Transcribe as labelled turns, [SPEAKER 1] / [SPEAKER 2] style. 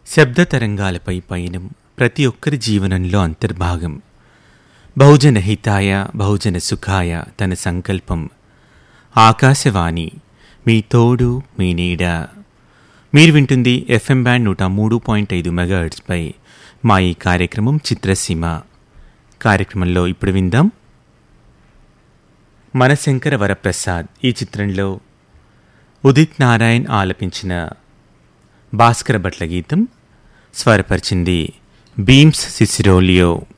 [SPEAKER 1] శబ్ద తరంగాలపై పయనం ప్రతి ఒక్కరి జీవనంలో అంతర్భాగం బహుజన హితాయ బహుజన సుఖాయ తన సంకల్పం ఆకాశవాణి మీ తోడు మీ నీడ మీరు వింటుంది ఎఫ్ఎం బ్యాండ్ నూట మూడు పాయింట్ ఐదు మెగాహెర్ట్స్పై మా ఈ కార్యక్రమం చిత్రసీమ కార్యక్రమంలో ఇప్పుడు విందాం మనశంకర వరప్రసాద్ ఈ చిత్రంలో ఉదిత్ నారాయణ్ ఆలపించిన భాస్కర భట్ల గీతం స్వరపరిచింది బీమ్స్ సిసిరోలియో